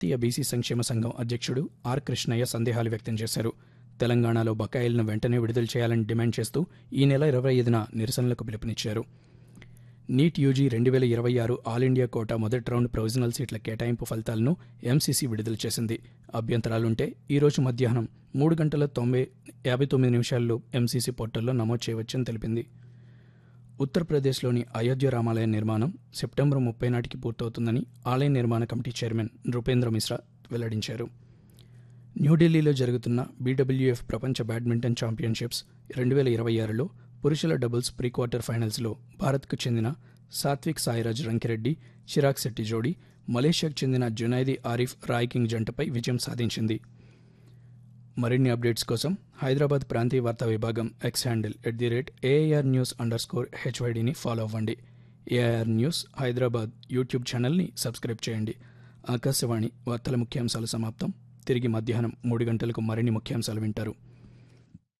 జాతీయ బీసీ సంక్షేమ సంఘం అధ్యక్షుడు ఆర్ కృష్ణయ్య సందేహాలు వ్యక్తం చేశారు తెలంగాణలో బకాయిలను వెంటనే విడుదల చేయాలని డిమాండ్ చేస్తూ ఈ నెల ఇరవై ఐదున నిరసనలకు పిలుపునిచ్చారు నీట్ యూజీ రెండు వేల ఇరవై ఆరు ఆల్ ఇండియా కోటా మొదటి రౌండ్ ప్రొవిజనల్ సీట్ల కేటాయింపు ఫలితాలను ఎంసీసీ విడుదల చేసింది అభ్యంతరాలుంటే ఈరోజు మధ్యాహ్నం మూడు గంటల తొంభై యాభై తొమ్మిది నిమిషాల్లో ఎంసీసీ పోర్టల్లో నమోదు చేయవచ్చని తెలిపింది ఉత్తరప్రదేశ్లోని అయోధ్య రామాలయ నిర్మాణం సెప్టెంబర్ ముప్పై నాటికి పూర్తవుతుందని ఆలయ నిర్మాణ కమిటీ చైర్మన్ నృపేంద్ర మిశ్రా వెల్లడించారు న్యూఢిల్లీలో జరుగుతున్న బీడబ్ల్యూఎఫ్ ప్రపంచ బ్యాడ్మింటన్ ఛాంపియన్షిప్స్ రెండు వేల ఇరవై ఆరులో పురుషుల డబుల్స్ ప్రీ క్వార్టర్ ఫైనల్స్లో భారత్కు చెందిన సాత్విక్ సాయిరాజ్ రంకిరెడ్డి చిరాగ్ శెట్టి జోడీ మలేషియాకు చెందిన జునైదీ ఆరిఫ్ రాయ్కింగ్ జంటపై విజయం సాధించింది మరిన్ని అప్డేట్స్ కోసం హైదరాబాద్ ప్రాంతీయ వార్తా విభాగం X handle at the rate AIR news underscore హెచ్వైడిని ఫాలో అవ్వండి ఏఐఆర్ న్యూస్ హైదరాబాద్ యూట్యూబ్ ఛానల్ని సబ్స్క్రైబ్ చేయండి ఆకాశవాణి వార్తల ముఖ్యాంశాలు సమాప్తం తిరిగి మధ్యాహ్నం మూడు గంటలకు మరిన్ని ముఖ్యాంశాలు వింటారు